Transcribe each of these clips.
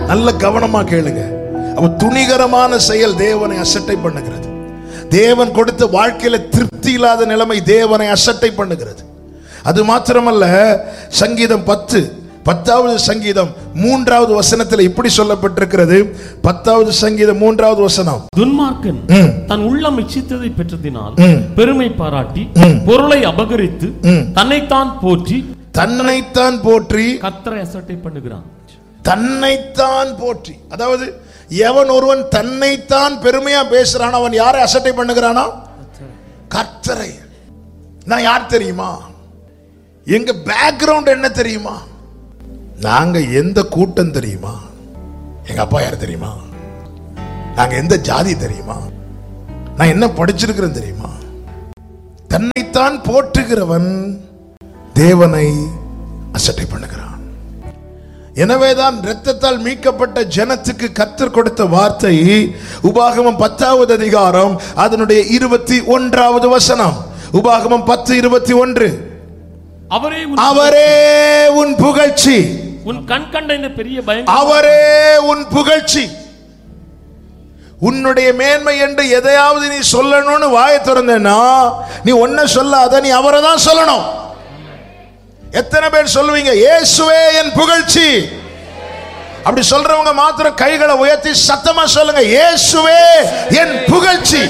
நல்ல கவனமா கேளுங்க அப்ப துணிகரமான செயல் தேவனை அசட்டை பண்ணுகிறது தேவன் கொடுத்த வாழ்க்கையில திருப்தி இல்லாத நிலைமை தேவனை அசட்டை பண்ணுகிறது அது மாத்திரமல்ல சங்கீதம் பத்து பத்தாவது சங்கீதம் மூன்றாவது வசனத்தில் இப்படி சொல்லப்பட்டிருக்கிறது பத்தாவது சங்கீதம் மூன்றாவது வசனம் துன்மார்க்கன் ம். தன் உள்ளம் இச்சித்ததை பெற்றதினால் ம். பெருமை பாராட்டி ம். பொருளை அபகரித்து ம். தன்னைத்தான் போற்றி தன்னைத்தான் போற்றி கத்தரை அசட்டை பண்ணுகிறான் தன்னைத்தான் போற்றி அதாவது எவன் ஒருவன் தன்னைத்தான் பெருமையா பேசுறான் அவன் யாரை அசட்டை பண்ணுகிறானா கர்த்தரை நான் யார் தெரியுமா எங்க பேக்ரவுண்ட் என்ன தெரியுமா நாங்க எந்த கூட்டம் தெரியுமா எங்க அப்பா யார் தெரியுமா நாங்க எந்த ஜாதி தெரியுமா நான் என்ன படிச்சிருக்கிறேன் தெரியுமா தன்னைத்தான் போற்றுகிறவன் தேவனை அசட்டை பண்ணுகிறான் எனவேதான் இரத்தத்தால் மீட்கப்பட்ட ஜனத்துக்கு கத்தர் கொடுத்த வார்த்தை உபாகமம் பத்தாவது அதிகாரம் அதனுடைய இருபத்தி ஒன்றாவது வசனம் உபாகமம் பத்து இருபத்தி ஒன்று அவரே உன் அவரே உன் புகழ்ச்சி உன் கண் கண்ட இந்த பெரிய பயங்கர அவரே உன் புகழ்ச்சி உன்னுடைய மேன்மை என்று எதையாவது நீ சொல்லணும்னு வாயை திறந்தேன்னா நீ ஒன்ன சொல்லாத நீ அவரை தான் சொல்லணும் எத்தனை பேர் சொல்லுவீங்க இயேசுவே என் புகழ்ச்சி அப்படி சொல்றவங்க மாத்திரம் கைகளை உயர்த்தி சத்தமா சொல்லுங்க இயேசுவே என் புகழ்ச்சி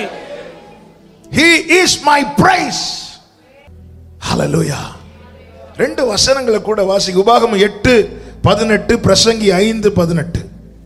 he is my praise hallelujah ரெண்டு வசனங்களை கூட வாசிங்க உபாகமம் எட்டு பதினெட்டு பிரசங்கி ஐந்து பதினெட்டு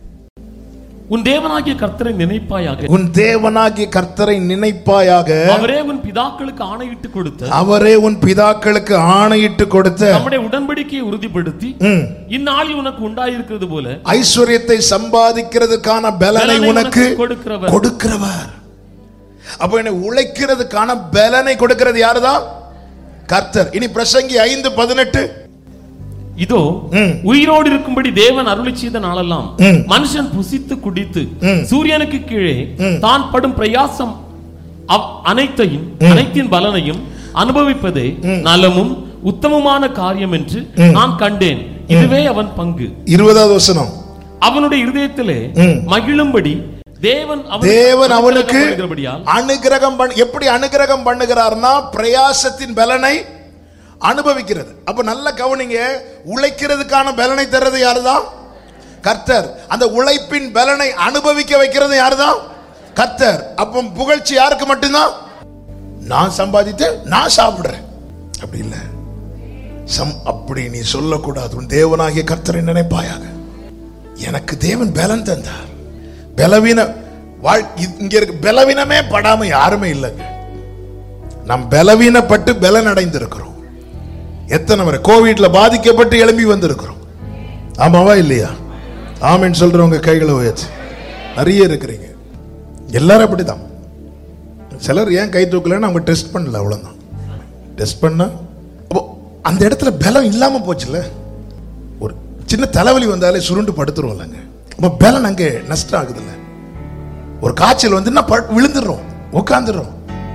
உன் தேவனாகிய கர்த்தரை நினைப்பாயாக உன் தேவனாகிய கர்த்தரை நினைப்பாயாக அவரே உன் பிதாக்களுக்கு ஆணையிட்டு கொடுத்த அவரே உன் பிதாக்களுக்கு ஆணையிட்டு கொடுத்த நம்முடைய உடன்படிக்கையை உறுதிப்படுத்தி ம், இந்நாளில் உனக்கு உண்டாயிருக்கிறது போல ஐஸ்வர்யத்தை சம்பாதிக்கிறதுக்கான பலனை பலனை உனக்கு உனக்கு கொடுக்கிறவர். கொடுக்கிறவர் அப்ப என்னை உழைக்கிறதுக்கான பலனை கொடுக்கிறது யாருதான் கர்த்தர் இனி பிரசங்கி ஐந்து பதினெட்டு இதோ ம். உயிரோடு இருக்கும்படி தேவன் அருளி செய்த நாளெல்லாம் ம். மனுஷன் புசித்து குடித்து ம். சூரியனுக்கு கீழே ம். தான் படும் பிரயாசம் அவ்- அனைத்தையும் அனைத்தின் பலனையும் அனுபவிப்பதே நலமும் உத்தமமான காரியம் என்று நான் கண்டேன் இதுவே அவன் பங்கு இருபதாவது வசனம் அவனுடைய இருதயத்திலே ம். மகிழும்படி தேவன் தேவன் அவனுக்கு பண்ணுகிறபடியால் அனுகிரகம் பண்ண எப்படி அனுகிரகம் பண்ணுகிறார்னா பிரயாசத்தின் பலனை அனுபவிக்கிறது அப்ப நல்ல கவனிங்க உழைக்கிறதுக்கான பலனை தர்றது யாருதான் கர்த்தர் அந்த உழைப்பின் பலனை அனுபவிக்க வைக்கிறது யாருதான் கர்த்தர் அப்போ புகழ்ச்சி யாருக்கு மட்டும்தான் நான் சம்பாதித்து நான் சாப்பிடுறேன் அப்படி இல்லை சம் அப்படி நீ சொல்லக்கூடாது உன் தேவனாகிய கர்த்தரை நினைப்பாயாக எனக்கு தேவன் பலன் தந்தார் பலவீன வாழ் இ- இங்க இருக்கு பலவீனமே படாம யாருமே இல்லைங்க நாம் பலவீனப்பட்டு பலன் அடைந்திருக்கிறோம் எத்தனை முறை கோவிட்ல பாதிக்கப்பட்டு எழும்பி வந்திருக்கிறோம் ஆமாவா இல்லையா ஆமென்னு சொல்றவங்க கைகளை உயர்த்தி நிறைய இருக்கிறீங்க எல்லாரும் அப்படிதான் சிலர் ஏன் கை தூக்கலன்னு அவங்க டெஸ்ட் பண்ணல அவ்வளவுதான் டெஸ்ட் பண்ணா அப்போ அந்த இடத்துல பலம் இல்லாம போச்சுல்ல ஒரு சின்ன தலைவலி வந்தாலே சுருண்டு படுத்துருவோம்லங்க அப்ப பலன் அங்கே நஷ்டம் ஆகுதுல்ல ஒரு காய்ச்சல் வந்துன்னா ப- விழுந்துடுறோம் உட்காந்துடுறோம்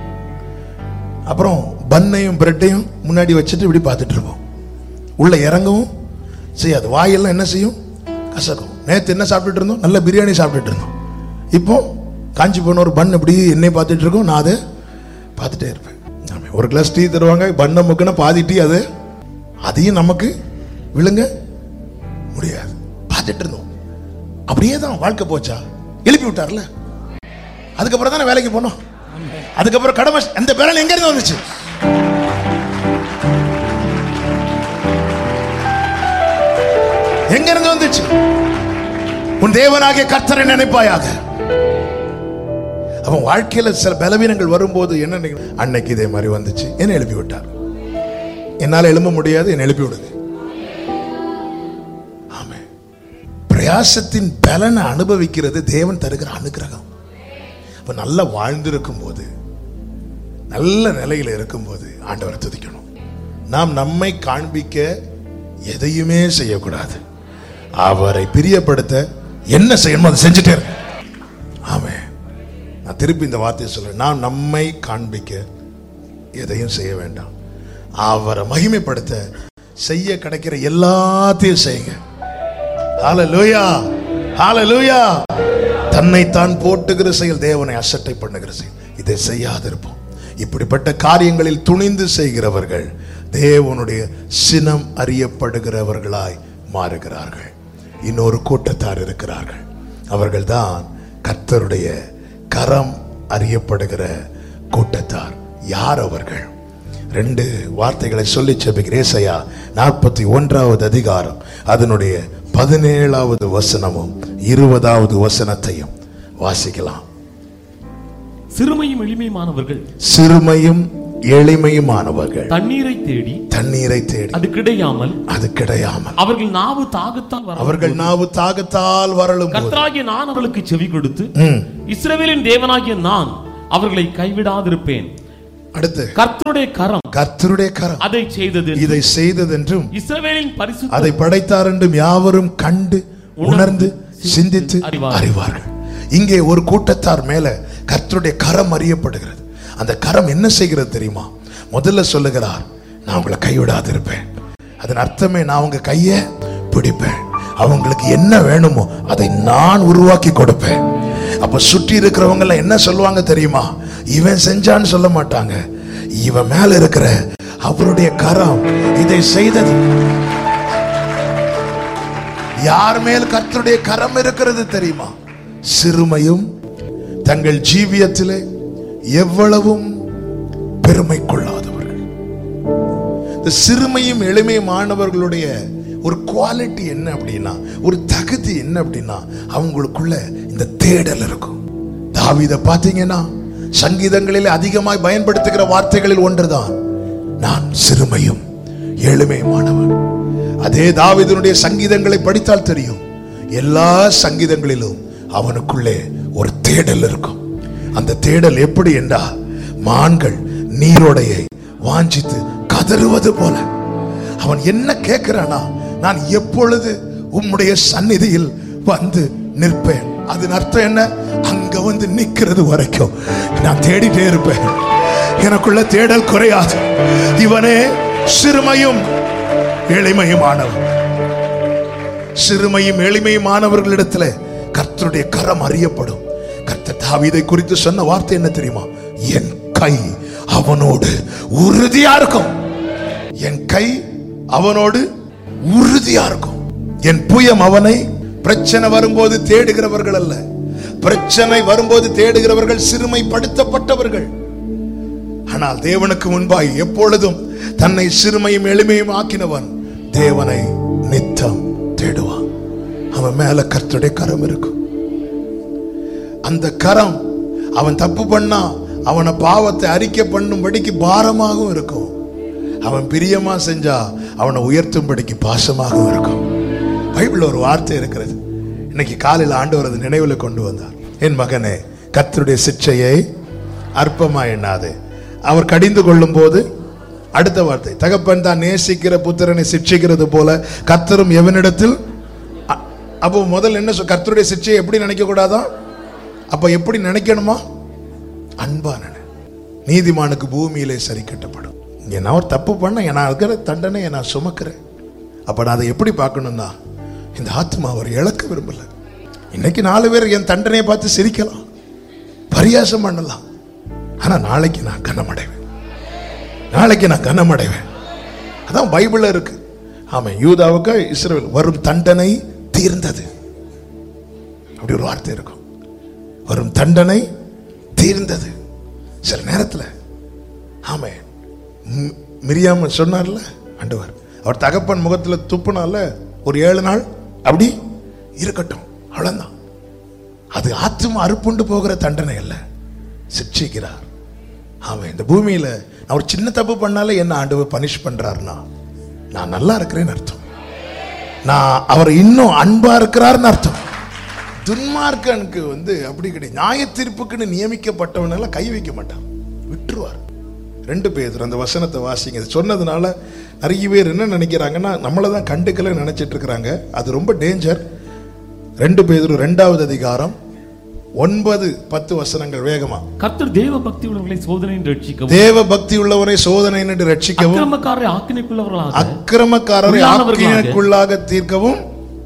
அப்புறம் பன்னையும் பிரெட்டையும் முன்னாடி வச்சுட்டு இப்படி பார்த்துட்டு இருப்போம் உள்ள இறங்கவும் செய்யாது வாயெல்லாம் என்ன செய்யும் கசக்கும் நேத்து என்ன சாப்பிட்டுட்டு இருந்தோம் நல்ல பிரியாணி சாப்பிட்டுட்டு இருந்தோம் இப்போ காஞ்சி போன ஒரு பன் இப்படி என்னை பார்த்துட்டு இருக்கோம் நான் அதை பார்த்துட்டே இருப்பேன் ஆமா, ஒரு கிளாஸ் டீ தருவாங்க பண்ணை முக்குன்னா பாதி டீ அது அதையும் நமக்கு விழுங்க முடியாது பார்த்துட்டு இருந்தோம் அப்படியே தான் வாழ்க்கை போச்சா எழுப்பி விட்டார்ல அதுக்கப்புறம் தானே வேலைக்கு போனோம் அதுக்கப்புறம் கடமை அந்த பேரன் எங்க இருந்து வந்துச்சு எங்க இருந்து வந்துச்சு உன் தேவனாகிய கர்த்தரை நினைப்பாயாக அவன் வாழ்க்கையில சில பலவீனங்கள் வரும்போது என்ன நினைக்கணும்? அன்னைக்கு இதே மாதிரி வந்துச்சு என்ன எழுப்பி விட்டார் என்னால எழும்ப முடியாது என்னை எழுப்பி விடுங்க ஆமே பிரயாசத்தின் பலனை அனுபவிக்கிறது தேவன் தருகிற அனுகிரகம் அப்ப நல்லா வாழ்ந்திருக்கும் போது நல்ல நிலையில இருக்கும்போது ஆண்டவரை துதிக்கணும் நாம் நம்மை காண்பிக்க எதையுமே செய்யக்கூடாது அவரை பிரியப்படுத்த என்ன செய்யணுமோ அதை செஞ்சுட்டே இருக்கு ஆமே நான் திருப்பி இந்த வார்த்தையை சொல்றேன் நாம் நம்மை காண்பிக்க எதையும் செய்ய வேண்டாம் அவரை மகிமைப்படுத்த செய்ய கிடைக்கிற எல்லாத்தையும் செய்யுங்க ஹalleluya ஹalleluya தன்னைத்தான் போட்டுகிற செயல் தேவனை அசட்டை பண்ணுகிற செயல் இதை செய்யாதிருப்போம் இப்படிப்பட்ட காரியங்களில் துணிந்து செய்கிறவர்கள் தேவனுடைய சினம் அறியப்படுகிறவர்களாய் மாறுகிறார்கள் இன்னொரு கூட்டத்தார் இருக்கிறார்கள் அவர்கள்தான் கர்த்தருடைய கரம் அறியப்படுகிற கூட்டத்தார் யார் அவர்கள் ரெண்டு வார்த்தைகளை சொல்லி செபிக்கிறேன் ஏசாயா நாற்பத்தி ஒன்றாவது அதிகாரம் அதனுடைய பதினேழாவது வசனமும் இருபதாவது வசனத்தையும் வாசிக்கலாம் சிறுமையும் எளிமையுமானவர்கள் சிறுமையும் எளிமையுமானவர்கள் தண்ணீரை தேடி தண்ணீரை தேடி அது கிடையாமல் அது கிடையாமல் அவர்கள் நாவு தாகத்தால் வர அவர்கள் நாவு தாகத்தால் வரலும் போது கர்த்தராகிய நான் அவர்களுக்கு செவி கொடுத்து ம், இஸ்ரவேலின் தேவனாகிய நான் அவர்களை கைவிடாதிருப்பேன் அடுத்து கர்த்தருடைய கரம் கர்த்தருடைய கரம் அதை செய்தது இதை செய்ததென்றும் இஸ்ரவேலின் பரிசுத்த அதை படைத்தார் என்றும் யாவரும் கண்டு உணர்ந்து சிந்தித்து அறிவார்கள். அறிவார்கள் இங்கே ஒரு கூட்டத்தார் மேல கர்த்தருடைய கரம் அறியப்படுகிறது அந்த கரம் என்ன செய்கிறது தெரியுமா முதல்ல சொல்லுகிறார் நான் உங்களை கைவிடாதிருப்பேன் அதன் அர்த்தமே நான் உங்க கையை பிடிப்பேன் அவங்களுக்கு என்ன வேணுமோ அதை நான் உருவாக்கி கொடுப்பேன் அப்ப சுற்றி இருக்கிறவங்க எல்லாம் என்ன சொல்லுவாங்க தெரியுமா இவன் செஞ்சான்னு சொல்ல மாட்டாங்க இவன் மேல இருக்கிற அவருடைய கரம் இதை செய்தது யார் மேல் கர்த்தருடைய கரம் இருக்கிறது தெரியுமா சிறுமையும் தங்கள் ஜீவியத்திலே எவ்வளவும் பெருமை கொள்ளாதவர்கள் இந்த சிறுமையும் எளிமையுமானவர்களுடைய ஒரு குவாலிட்டி என்ன அப்படின்னா ஒரு தகுதி என்ன அப்படின்னா அவங்களுக்குள்ள இந்த தேடல் இருக்கும் தாவீதை பார்த்தீங்கன்னா சங்கீதங்களில் அதிகமாய் பயன்படுத்துகிற வார்த்தைகளில் ஒன்றுதான் நான் சிறுமையும் எளிமையுமானவன் அதே தாவீதினுடைய சங்கீதங்களை படித்தால் தெரியும் எல்லா சங்கீதங்களிலும் அவனுக்குள்ளே ஒரு தேடல் இருக்கும் அந்த தேடல் எப்படி என்றால் மான்கள் நீரோடையை வாஞ்சித்து கதறுவது போல அவன் என்ன கேட்கிறானா நான் எப்பொழுது உம்முடைய சந்நிதியில் வந்து நிற்பேன் அதன் அர்த்தம் என்ன அங்க வந்து நிக்கிறது வரைக்கும் நான் தேடிட்டே இருப்பேன் எனக்குள்ள தேடல் குறையாது இவனே சிறுமையும் எளிமையுமானவன் சிறுமையும் எளிமையுமானவர்களிடத்துல கர்த்தருடைய கரம் அறியப்படும் கர்த்தர் தாவீதை குறித்து சொன்ன வார்த்தை என்ன தெரியுமா என் கை அவனோடு உறுதியா இருக்கும் என் கை அவனோடு உறுதியா இருக்கும் என் புயம் அவனை பிரச்சனை வரும்போது தேடுகிறவர்கள் அல்ல பிரச்சனை வரும்போது தேடுகிறவர்கள் சிறுமைப்படுத்தப்பட்டவர்கள் ஆனால் தேவனுக்கு முன்பாய் எப்பொழுதும் தன்னை சிறுமையும் எளிமையும் ஆக்கினவன் தேவனை நித்தம் தேடுவான் அவன் மேல கர்த்தருடைய கரம் இருக்கும் அந்த கரம் அவன் தப்பு பண்ணா அவனை பாவத்தை அறிக்கை பண்ணும்படிக்கு பாரமாகவும் இருக்கும் அவன் பிரியமா செஞ்சா அவனை உயர்த்தும்படிக்கு பாசமாகவும் இருக்கும் பைபிள் ஒரு வார்த்தை இருக்கிறது இன்னைக்கு காலையில் ஆண்டவர் அது நினைவில் கொண்டு வந்தார் என் மகனே கர்த்தருடைய சிற்சையை அற்பமா எண்ணாதே அவர் கடிந்து கொள்ளும் போது அடுத்த வார்த்தை தகப்பன் தான் நேசிக்கிற புத்திரனை சிட்சிக்கிறது போல கர்த்தரும் எவனிடத்தில் அ- அப்போ முதல்ல என்ன சொல் கர்த்தருடைய சிற்சையை எப்படி நினைக்க கூடாதா அப்ப எப்படி நினைக்கணுமா அன்பா நினை நீதிமானுக்கு பூமியிலே சரி கட்டப்படும் இங்க நான் ஒரு தப்பு பண்ண நான் இருக்கிற தண்டனை நான் சுமக்கிறேன் அப்ப நான் அதை எப்படி பார்க்கணும்னா இந்த ஆத்மா அவர் இழக்க விரும்பல இன்னைக்கு நாலு பேர் என் தண்டனையை பார்த்து சிரிக்கலாம் பரியாசம் பண்ணலாம் ஆனா நாளைக்கு நான் கனமடைவேன் நாளைக்கு நான் கனமடைவேன் அதான் பைபிள்ல இருக்கு ஆமா யூதாவுக்கு இஸ்ரவேல் வரும் தண்டனை தீர்ந்தது அப்படி ஒரு வார்த்தை இருக்கும் வரும் தண்டனை தீர்ந்தது சில நேரத்தில் ஆமே ம், மிரியாம சொன்னார்ல ஆண்டவர் அவர் தகப்பன் முகத்துல துப்புனால ஒரு ஏழு நாள் அப்படி இருக்கட்டும் அவ்வளவுதான் அது ஆத்தும அறுப்புண்டு போகிற தண்டனை அல்ல சிக்ஷிக்கிறார் ஆமாம் இந்த பூமியில நான் ஒரு சின்ன தப்பு பண்ணாலே என்ன ஆண்டவர் பனிஷ் பண்றாருன்னா நான் நல்லா இருக்கிறேன்னு அர்த்தம் நான் அவர் இன்னும் அன்பா இருக்கிறார்னு அர்த்தம் துன்மார்க்கனுக்கு வந்து அப்படி கிடையாது நியாய தீர்ப்புக்குன்னு நியமிக்கப்பட்டவனெல்லாம் கை வைக்க மாட்டான் விட்டுருவார் ரெண்டு பேர் அந்த வசனத்தை வாசிங்க இது சொன்னதுனால நிறைய பேர் என்ன நினைக்கிறாங்கன்னா நம்மளை தான் கண்டுக்கல நினைச்சிட்டு இருக்கிறாங்க அது ரொம்ப டேஞ்சர் ரெண்டு பேர் ரெண்டாவது அதிகாரம் ஒன்பது பத்து வசனங்கள் வேகமா கர்த்தர் தேவ பக்தி உள்ளவர்களை சோதனையின் ரட்சிக்கவும் தேவ பக்தி உள்ளவரை சோதனை என்று ரட்சிக்கவும் அக்கிரமக்காரரை ஆக்கினைக்குள்ளவர்களாக அக்கிரமக்காரரை உள்ளானவர்களாக ஆக்கினைக்குள்ளாக தீர்க்கவும்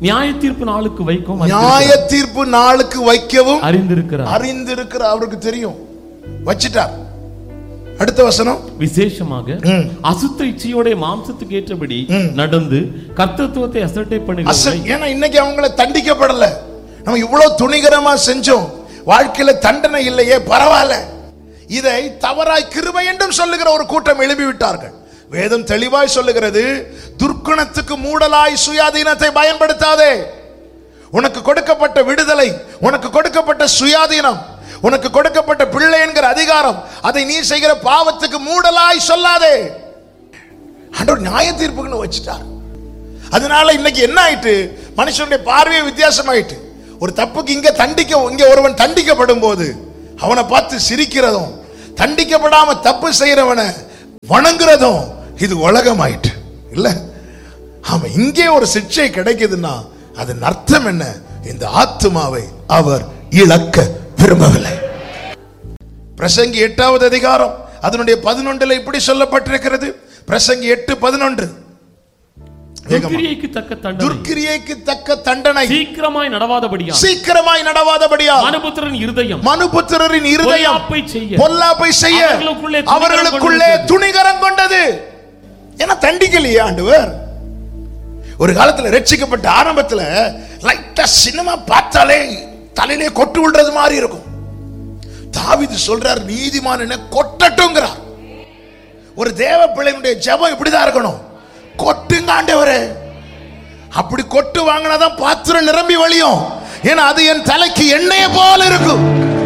நியாய தீர்ப்பு நாளுக்கு வைக்கும் நியாய தீர்ப்பு நாளுக்கு வைக்கவும் அறிந்திருக்கிறார் அறிந்திருக்கிற அவருக்கு தெரியும் வச்சிட்டார் அடுத்த வசனம் விசேஷமாக ம். அசுத்த இச்சையோட மாம்சத்துக்கு ஏற்றபடி நடந்து கர்த்தத்துவத்தை அசட்டை அசல் பண்ணுகிறவரை ஏன்னா இன்னைக்கு அவங்கள தண்டிக்கப்படல நம்ம இவ்வளவு துணிகரமா செஞ்சோம் வாழ்க்கையில தண்டனை இல்லையே பரவாயில்ல இதை தவறாய் கிருபை என்றும் சொல்லுகிற ஒரு கூட்டம் எழுப்பி விட்டார்கள் வேதம் தெளிவாய் சொல்லுகிறது துர்க்குணத்துக்கு மூடலாய் சுயாதீனத்தை பயன்படுத்தாதே உனக்கு கொடுக்கப்பட்ட விடுதலை உனக்கு கொடுக்கப்பட்ட சுயாதீனம் உனக்கு கொடுக்கப்பட்ட பிள்ளை என்கிற அதிகாரம் அதை நீ செய்கிற பாவத்துக்கு மூடலாய் சொல்லாதே ஆண்டவர் நியாய தீர்ப்புக்குன்னு வச்சுட்டார் அதனால இன்னைக்கு என்ன ஆயிட்டு மனுஷனுடைய பார்வையே வித்தியாசமாயிட்டு ஒரு தப்புக்கு இங்க தண்டிக்க இங்க ஒருவன் தண்டிக்கப்படும் போது அவனை பார்த்து சிரிக்கிறதும் தண்டிக்கப்படாம தப்பு செய்யறவனை வணங்குறதும் இது உலகம் ஆயிட்டு இல்ல ஆமா இங்கே ஒரு சிக்ஷை கிடைக்குதுன்னா அதன் அர்த்தம் என்ன இந்த ஆத்மாவை அவர் இழக்க விரும்பவில்லை பிரசங்கி எட்டாவது அதிகாரம் அதனுடைய பதினொன்றுல இப்படி சொல்லப்பட்டிருக்கிறது பிரசங்கி எட்டு பதினொன்று துர்க்கிரியைக்கு தக்க தண்டனை துர்க்கிரியைக்கு தக்க தண்டனை சீக்கிரமாய் நடவாதபடியா சீக்கிரமாய் நடவாதபடியா மனுபுத்திரன் இருதயம் மனுபுத்திரரின் இருதயம் பொல்லாப்பை செய்ய பொல்லாப்பை செய்ய அவர்களுக்குள்ளே துணிகரம் அவர்களுக்குள்ளே கொண்டது. துணிகரம் கொண்டது ஏன்னா தண்டிக்கலையே ஆண்டவர் ஒரு காலத்துல ரட்சிக்கப்பட்ட ஆரம்பத்துல லைட்டா சினிமா பார்த்தாலே தலையிலே கொட்டு விடுறது மாதிரி இருக்கும் தாவீது சொல்றார் நீதிமான் என்ன கொட்டட்டுங்கிறார் ஒரு தேவ பிள்ளைகளுடைய ஜெபம் இப்படிதான் இருக்கணும் கொட்டுங்க ஆண்டவரே அப்படி கொட்டு வாங்கினாதான் பாத்திரம் நிரம்பி வழியும் ஏன்னா அது என் தலைக்கு எண்ணெய போல இருக்கும்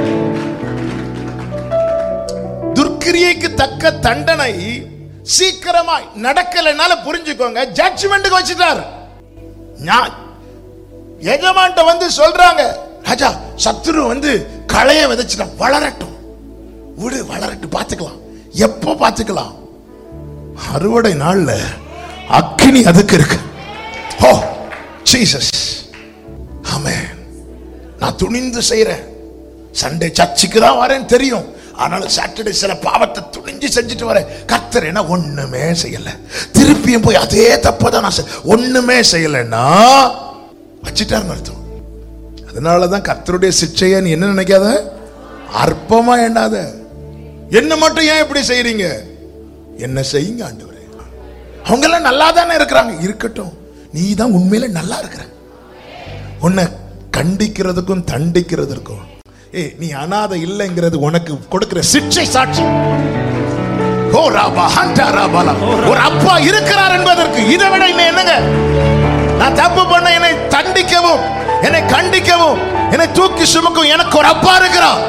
துர்க்கிரியைக்கு தக்க தண்டனை சீக்கிரமாய் நடக்கலைனால புரிஞ்சுக்கோங்க ஜட்ஜ்மெண்ட்டுக்கு வச்சுட்டார் ஞா- எஜமான்ட்ட வந்து சொல்றாங்க ராஜா சத்துரு வந்து களைய விதைச்சிட்டான் வளரட்டும் விடு வளரட்டும் பார்த்துக்கலாம் எப்போ பார்த்துக்கலாம் அறுவடை நாள்ல அக்கினி அதுக்கு இருக்கு ஓ ஜீசஸ் ஆமென் நான் துணிந்து செய்றேன் சண்டே சர்ச்சுக்கு தான் வரேன் தெரியும் ஆனாலும் சாட்டர்டே சில பாவத்தை துணிஞ்சு செஞ்சுட்டு வரேன் கர்த்தர் என்ன ஒண்ணுமே செய்யல திருப்பியும் போய் அதே தப்பை தான் நான் செய்- ஒண்ணுமே செய்யலைன்னா வச்சுட்டாருன்னு அர்த்தம் அதனாலதான் கர்த்தருடைய சிக்ஷையை நீ என்ன நினைக்காத அற்பமா எண்ணாத என்ன மட்டும் ஏன் இப்படி செய்றீங்க என்ன செய்யுங்க ஆண்டவரே அவங்க எல்லாம் நல்லா தானே இருக்கிறாங்க இருக்கட்டும் நீ தான் உண்மையில நல்லா இருக்கிற உன்னை கண்டிக்கிறதுக்கும் தண்டிக்கிறதுக்கும் ஏய் நீ அனாதை இல்லைங்கிறது உனக்கு கொடுக்கிற சிக்ஷை சாட்சி ஓ ராபா ஹண்டா ராபாலா ஒரு அப்பா இருக்கிறார் என்பதற்கு இதை விட இன்னும் என்னங்க நான் தப்பு பண்ண என்னை தண்டிக்கவும் என்னை கண்டிக்கவும் என்னை தூக்கி சுமக்கும் எனக்கு ஒரு அப்பா இருக்கிறான்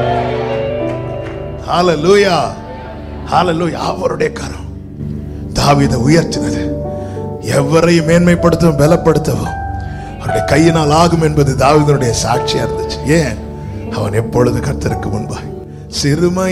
ஹalleluya ஹalleluya அவருடைய கரம் தாவீதை உயர்த்தினது எவரையும் மேன்மைப்படுத்தவும் பலப்படுத்தவும் அவருடைய கையினால் ஆகும் என்பது தாவீதனுடைய சாட்சியா இருந்துச்சு ஏன் அவன் எப்பொழுது கர்த்தருக்கு முன்பாய் சிறுமை